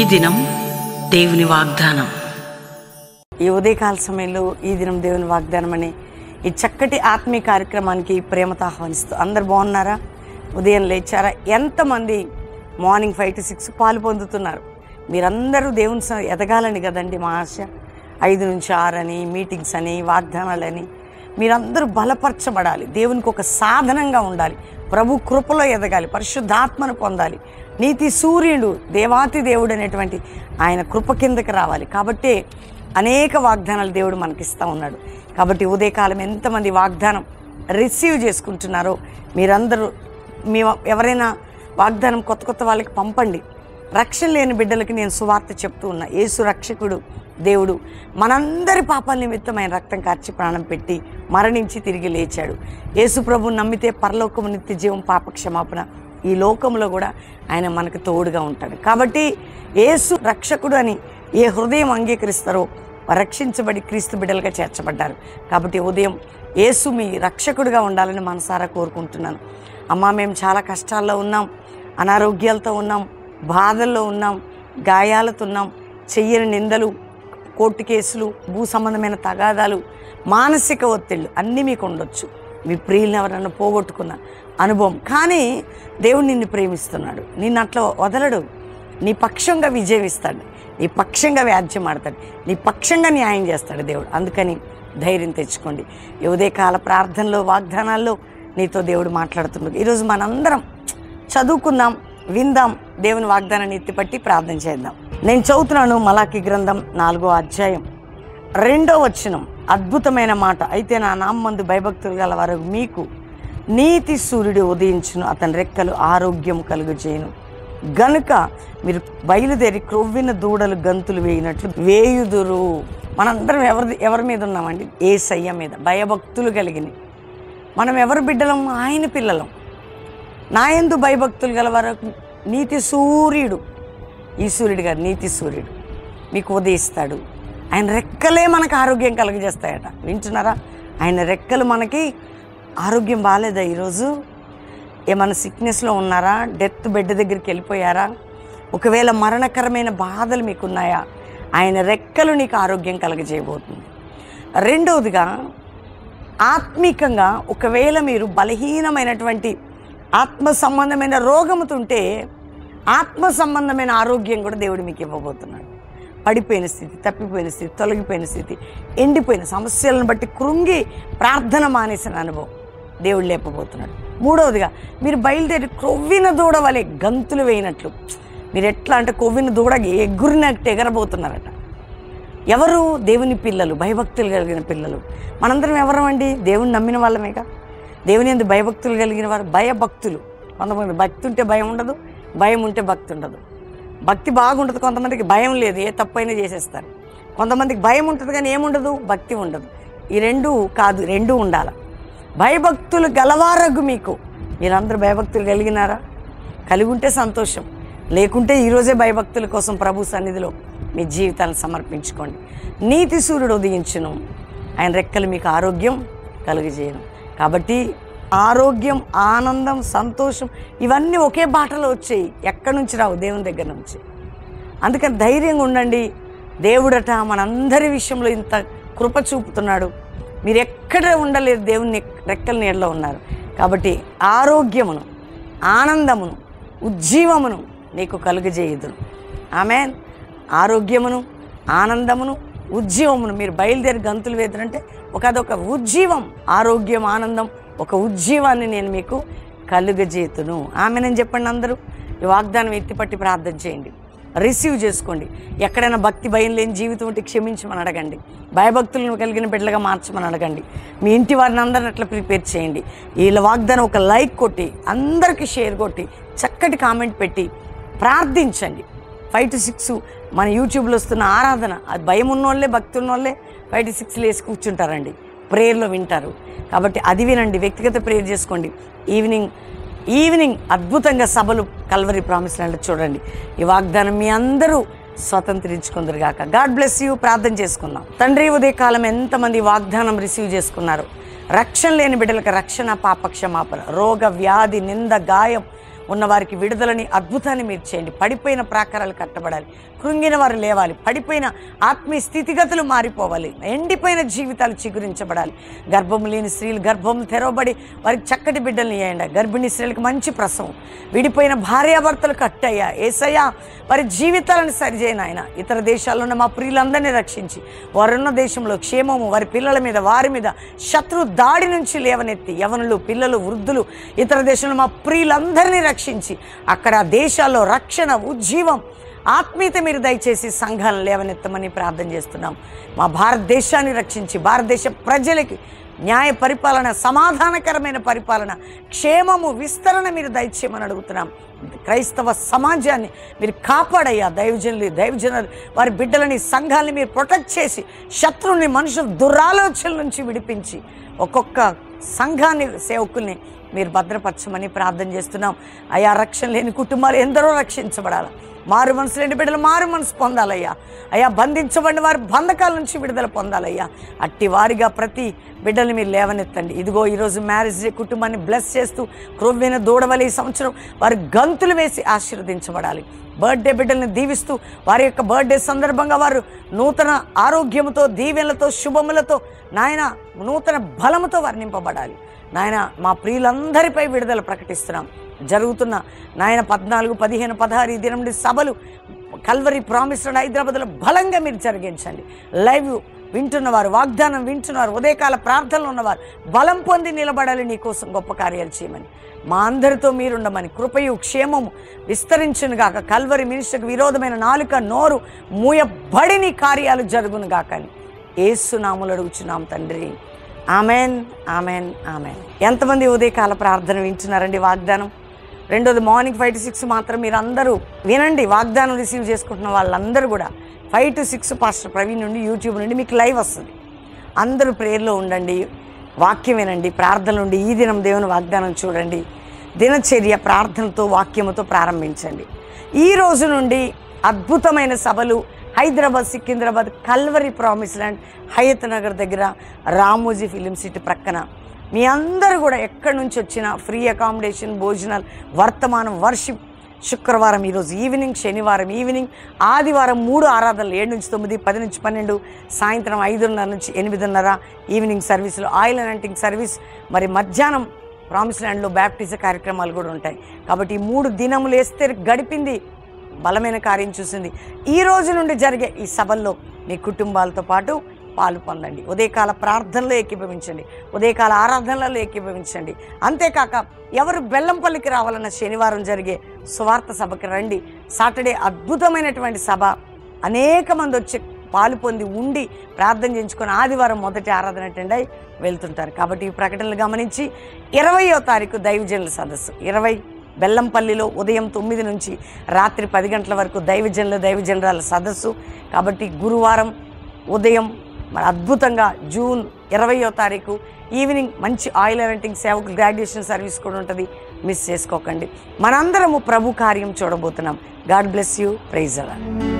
దినం దేవుని వాగ్దానం ఈ ఉదయకాల సమయంలో ఈ దినం దేవుని వాగ్దానం అని ఈ చక్కటి ఆత్మీయ కార్యక్రమానికి ప్రేమతో ఆహ్వానిస్తూ అందరు బాగున్నారా ఉదయం లేచారా ఎంతమంది మార్నింగ్ ఫైవ్ టు సిక్స్ పాలు పొందుతున్నారు మీరందరూ దేవుని స- ఎదగాలని కదండి మా ఆశ ఐదు నుంచి ఆరు అని మీటింగ్స్ అని వాగ్దానాలని మీరందరూ బలపరచబడాలి దేవునికి ఒక సాధనంగా ఉండాలి ప్రభు కృపలో ఎదగాలి పరిశుద్ధాత్మను పొందాలి నీతి సూర్యుడు దేవాతి దేవుడు అనేటువంటి ఆయన కృప కిందకి రావాలి కాబట్టి అనేక వాగ్దానాలు దేవుడు మనకిస్తూ ఉన్నాడు కాబట్టి ఉదయకాలం ఎంతమంది వాగ్దానం రిసీవ్ చేసుకుంటున్నారో మీరందరూ మీ ఎవరైనా వాగ్దానం కొత్త కొత్త వాళ్ళకి పంపండి రక్షణ లేని బిడ్డలకి నేను సువార్త చెప్తూ ఉన్నా యేసు రక్షకుడు దేవుడు మనందరి పాపాల నిమిత్తం ఆయన రక్తం కార్చి ప్రాణం పెట్టి మరణించి తిరిగి లేచాడు యేసు ప్రభు నమ్మితే పరలోకము నిత్య జీవం పాప క్షమాపణ ఈ లోకంలో కూడా ఆయన మనకు తోడుగా ఉంటాడు కాబట్టి యేసు రక్షకుడు అని ఏ హృదయం అంగీకరిస్తారో రక్షించబడి క్రీస్తు బిడ్డలుగా చేర్చబడ్డారు కాబట్టి ఉదయం యేసు మీ రక్షకుడిగా ఉండాలని మనసారా కోరుకుంటున్నాను అమ్మా మేము చాలా కష్టాల్లో ఉన్నాం అనారోగ్యాలతో ఉన్నాం బాధల్లో ఉన్నాం గాయాలతో ఉన్నాం చెయ్యని నిందలు కోర్టు కేసులు భూ సంబంధమైన తగాదాలు మానసిక ఒత్తిళ్ళు అన్నీ మీకు ఉండొచ్చు మీ ప్రియులను ఎవరన్నా పోగొట్టుకున్న అనుభవం కానీ దేవుడు నిన్ను ప్రేమిస్తున్నాడు నిన్ను అట్లా వదలడు నీ పక్షంగా విజయం ఇస్తాడు నీ పక్షంగా వ్యాజ్యం ఆడతాడు నీ పక్షంగా న్యాయం చేస్తాడు దేవుడు అందుకని ధైర్యం తెచ్చుకోండి ఈ ఉదయకాల ప్రార్థనలో వాగ్దానాల్లో నీతో దేవుడు మాట్లాడుతున్నాడు ఈరోజు మనందరం చదువుకుందాం విందాం దేవుని వాగ్దానాన్ని ఎత్తిపట్టి ప్రార్థన చేద్దాం నేను చదువుతున్నాను మలాకి గ్రంథం నాలుగో అధ్యాయం రెండో వచనం అద్భుతమైన మాట అయితే నా నామందు భయభక్తులు గల వారు మీకు నీతి సూర్యుడు ఉదయించును అతని రెక్కలు ఆరోగ్యం కలుగజేయును గనుక మీరు బయలుదేరి క్రొవ్విన దూడలు గంతులు వేయినట్లు వేయుదురు మనందరం ఎవరి ఎవరి మీద ఉన్నామండి ఏ సయ్య మీద భయభక్తులు కలిగిన మనం ఎవరి బిడ్డలం ఆయన పిల్లలం నాయందు భయభక్తులు గల వరకు నీతి సూర్యుడు ఈ సూర్యుడు గారు నీతి సూర్యుడు మీకు ఉదయిస్తాడు ఆయన రెక్కలే మనకు ఆరోగ్యం కలుగజేస్తాయట వింటున్నారా ఆయన రెక్కలు మనకి ఆరోగ్యం బాగాలేదా ఈరోజు ఏమైనా సిక్నెస్లో ఉన్నారా డెత్ బెడ్ దగ్గరికి వెళ్ళిపోయారా ఒకవేళ మరణకరమైన బాధలు మీకున్నాయా ఆయన రెక్కలు నీకు ఆరోగ్యం కలగజేయబోతుంది రెండవదిగా ఆత్మీకంగా ఒకవేళ మీరు బలహీనమైనటువంటి ఆత్మ సంబంధమైన రోగముతుంటే ఆత్మ సంబంధమైన ఆరోగ్యం కూడా దేవుడు మీకు ఇవ్వబోతున్నాడు పడిపోయిన స్థితి తప్పిపోయిన స్థితి తొలగిపోయిన స్థితి ఎండిపోయిన సమస్యలను బట్టి కృంగి ప్రార్థన మానేసిన అనుభవం దేవుడు లేపబోతున్నాడు మూడవదిగా మీరు బయలుదేరి క్రొవ్విన దూడ వలె గంతులు వేయినట్లు మీరు ఎట్లా అంటే కొవ్విన దూడ ఎగురినట్టు ఎగరబోతున్నారట ఎవరు దేవుని పిల్లలు భయభక్తులు కలిగిన పిల్లలు మనందరం ఎవరమండి దేవుని నమ్మిన వాళ్ళమేగా దేవుని ఎందు భయభక్తులు కలిగిన వారు భయభక్తులు కొంతమంది భక్తి ఉంటే భయం ఉండదు భయం ఉంటే భక్తి ఉండదు భక్తి బాగుంటుంది కొంతమందికి భయం లేదు ఏ తప్పైనా చేసేస్తారు కొంతమందికి భయం ఉంటుంది కానీ ఏముండదు భక్తి ఉండదు ఈ రెండు కాదు రెండు ఉండాలి భయభక్తులు గలవారగు మీకు మీరందరూ భయభక్తులు కలిగినారా కలిగి ఉంటే సంతోషం లేకుంటే ఈరోజే భయభక్తుల కోసం ప్రభు సన్నిధిలో మీ జీవితాన్ని సమర్పించుకోండి నీతి సూర్యుడు ఉదయించును ఆయన రెక్కలు మీకు ఆరోగ్యం కలుగజేయను కాబట్టి ఆరోగ్యం ఆనందం సంతోషం ఇవన్నీ ఒకే బాటలో వచ్చాయి ఎక్కడి నుంచి రావు దేవుని దగ్గర నుంచి అందుకని ధైర్యంగా ఉండండి దేవుడట మనందరి విషయంలో ఇంత కృప చూపుతున్నాడు మీరు ఎక్కడ ఉండలేరు దేవుని రెక్కల నీడలో ఉన్నారు కాబట్టి ఆరోగ్యమును ఆనందమును ఉజ్జీవమును నీకు కలుగజేయుదును ఆమె ఆరోగ్యమును ఆనందమును ఉజ్జీవమును మీరు బయలుదేరి గంతులు వేదురంటే ఒక అదొక ఉజ్జీవం ఆరోగ్యం ఆనందం ఒక ఉజ్జీవాన్ని నేను మీకు కలుగజేతును ఆమెనని చెప్పండి అందరూ ఈ వాగ్దానం ఎత్తిపట్టి ప్రార్థన చేయండి రిసీవ్ చేసుకోండి ఎక్కడైనా భక్తి భయం లేని జీవితం ఉంటే క్షమించమని అడగండి భయభక్తులను కలిగిన బిడ్డలుగా మార్చమని అడగండి మీ ఇంటి వారిని అందరిని అట్లా ప్రిపేర్ చేయండి వీళ్ళ వాగ్దానం ఒక లైక్ కొట్టి అందరికీ షేర్ కొట్టి చక్కటి కామెంట్ పెట్టి ప్రార్థించండి ఫైవ్ టు సిక్స్ మన యూట్యూబ్లో వస్తున్న ఆరాధన అది భయం ఉన్నోళ్ళే భక్తి ఉన్నోళ్ళే ఫైవ్ టు సిక్స్ లేసి కూర్చుంటారండి ప్రేయర్లో వింటారు కాబట్టి అది వినండి వ్యక్తిగత ప్రేయర్ చేసుకోండి ఈవినింగ్ ఈవినింగ్ అద్భుతంగా సభలు కల్వరి ప్రామిస్ ల్యాండ్ చూడండి ఈ వాగ్దానం మీ అందరూ స్వతంత్రించుకుందరు గాక గాడ్ బ్లెస్ యూ ప్రార్థన చేసుకుందాం తండ్రి ఉదయకాలం ఎంతమంది వాగ్దానం రిసీవ్ చేసుకున్నారు రక్షణ లేని బిడ్డలకు రక్షణ పాప క్షమాపణ రోగ వ్యాధి నింద గాయం ఉన్నవారికి విడుదలని అద్భుతాన్ని మీరు చేయండి పడిపోయిన ప్రాకారాలు కట్టబడాలి కృంగిన వారు లేవాలి పడిపోయిన ఆత్మీయ స్థితిగతులు మారిపోవాలి ఎండిపోయిన జీవితాలు చిగురించబడాలి గర్భం లేని స్త్రీలు గర్భం తెరవబడి వారికి చక్కటి బిడ్డల్ని ఇవ్వండి గర్భిణీ స్త్రీలకు మంచి ప్రసవం విడిపోయిన భార్యాభర్తలు కట్టయ్యా ఏసయ్యా వారి జీవితాలను సరిచేయను ఆయన ఇతర దేశాల్లో ఉన్న మా ప్రియులందరినీ రక్షించి వారున్న దేశంలో క్షేమము వారి పిల్లల మీద వారి మీద శత్రు దాడి నుంచి లేవనెత్తి యవనులు పిల్లలు వృద్ధులు ఇతర దేశంలో మా ప్రియులందరినీ రక్షించి అక్కడ ఆ దేశాల్లో రక్షణ ఉజ్జీవం ఆత్మీయత మీరు దయచేసి సంఘాలను లేవనెత్తమని ప్రార్థన చేస్తున్నాం మా భారతదేశాన్ని రక్షించి భారతదేశ ప్రజలకి న్యాయ పరిపాలన సమాధానకరమైన పరిపాలన క్షేమము విస్తరణ మీరు దయచేయమని అడుగుతున్నాం క్రైస్తవ సమాజాన్ని మీరు కాపాడయ్యా దైవజనులు దైవజనులు వారి బిడ్డలని సంఘాలని మీరు ప్రొటెక్ట్ చేసి శత్రువుని మనుషుల దురాలోచనల నుంచి విడిపించి ఒక్కొక్క సంఘాన్ని సేవకుల్ని మీరు భద్రపరచమని ప్రార్థన చేస్తున్నాం అయా రక్షణ లేని కుటుంబాలు ఎందరో రక్షించబడాలి మారు మనసు లేని బిడ్డలు మారు మనసు పొందాలయ్యా అయ్యా బంధించబడిన వారి బంధకాల నుంచి విడుదల పొందాలయ్యా అట్టి వారిగా ప్రతి బిడ్డల్ని మీరు లేవనెత్తండి ఇదిగో ఈరోజు మ్యారేజ్ డే కుటుంబాన్ని బ్లెస్ చేస్తూ క్రొవ్విన దూడవలి ఈ సంవత్సరం వారి గంతులు వేసి ఆశీర్వదించబడాలి బర్త్డే బిడ్డల్ని దీవిస్తూ వారి యొక్క బర్త్డే సందర్భంగా వారు నూతన ఆరోగ్యముతో దీవెనలతో శుభములతో నాయన నూతన బలముతో వర్ణింపబడాలి నాయన మా ప్రియులందరిపై విడుదల ప్రకటిస్తున్నాం జరుగుతున్న నాయన పద్నాలుగు పదిహేను పదహారు ఈ దినం నుండి సభలు కల్వరి ప్రామిస్ హైదరాబాద్లో బలంగా మీరు జరిగించండి లైవ్ వింటున్నవారు వాగ్దానం వింటున్నవారు ఉదయకాల ప్రార్థనలు ఉన్నవారు బలం పొంది నిలబడాలి నీ కోసం గొప్ప కార్యాలు చేయమని మా అందరితో మీరుండమని కృపయు క్షేమము విస్తరించును గాక కల్వరి మినిస్టర్కి విరోధమైన నాలుక నోరు మూయబడి నీ కార్యాలు జరుగును గాక అని ఏసునాములు అడుగుచున్నాం తండ్రి ఆమెన్ ఆమెన్ ఆమెన్ ఎంతమంది ఉదయకాల ప్రార్థన వింటున్నారండి వాగ్దానం రెండోది మార్నింగ్ ఫైవ్ టు సిక్స్ మాత్రం మీరు అందరూ వినండి వాగ్దానం రిసీవ్ చేసుకుంటున్న వాళ్ళందరూ కూడా five two six pastor Praveen నుండి యూట్యూబ్ నుండి మీకు లైవ్ వస్తుంది అందరూ ప్రేయర్లో ఉండండి వాక్యం వినండి ప్రార్థన నుండి ఈ దినం దేవుని వాగ్దానం చూడండి దినచర్య ప్రార్థనతో వాక్యముతో ప్రారంభించండి ఈ రోజు నుండి అద్భుతమైన సభలు Hyderabad Secunderabad Calvary promise land Hayathnagar దగ్గర రామోజీ ఫిలిం సిటీ ప్రక్కన మీ అందరూ కూడా ఎక్కడి నుంచి వచ్చినా ఫ్రీ అకామిడేషన్ భోజనాలు వర్తమానం వర్షిప్ శుక్రవారం ఈరోజు ఈవినింగ్ శనివారం ఈవినింగ్ ఆదివారం మూడు ఆరాధనలు ఏడు నుంచి తొమ్మిది పది నుంచి పన్నెండు సాయంత్రం ఐదున్నర నుంచి ఎనిమిదిన్నర ఈవినింగ్ సర్వీసులు ఆయిల్ అండ్ అంటింగ్ సర్వీస్ మరి మధ్యాహ్నం ప్రామిస్ ల్యాండ్లో బ్యాప్టిజ కార్యక్రమాలు కూడా ఉంటాయి కాబట్టి ఈ మూడు దినములు వేస్తే గడిపింది బలమైన కార్యం చూసింది ఈ రోజు నుండి జరిగే ఈ సభల్లో మీ కుటుంబాలతో పాటు పాలు పొందండి ఉదయకాల ప్రార్థనలో ఏకీభవించండి ఉదయకాల ఆరాధనలలో ఏకీభవించండి అంతేకాక ఎవరు బెల్లంపల్లికి రావాలన్న శనివారం జరిగే సువార్త సభకి రండి సాటర్డే అద్భుతమైనటువంటి సభ అనేక మంది వచ్చి పాలు పొంది ఉండి ప్రార్థన చేయించుకొని ఆదివారం మొదటి ఆరాధన అటెండ్ అయి వెళ్తుంటారు కాబట్టి ఈ ప్రకటనలు గమనించి ఇరవయో తారీఖు దైవజనుల సదస్సు ఇరవై బెల్లంపల్లిలో ఉదయం తొమ్మిది నుంచి రాత్రి పది గంటల వరకు దైవజనుల దైవజనరాల సదస్సు కాబట్టి గురువారం ఉదయం మరి అద్భుతంగా జూన్ ఇరవయో తారీఖు ఈవినింగ్ మంచి ఆయిల్ రెంటింగ్ సేవకు గ్రాడ్యుయేషన్ సర్వీస్ కూడా ఉంటుంది మిస్ చేసుకోకండి మనందరము ప్రభు కార్యం చూడబోతున్నాం గాడ్ బ్లెస్ యూ ప్రైజ్ అలా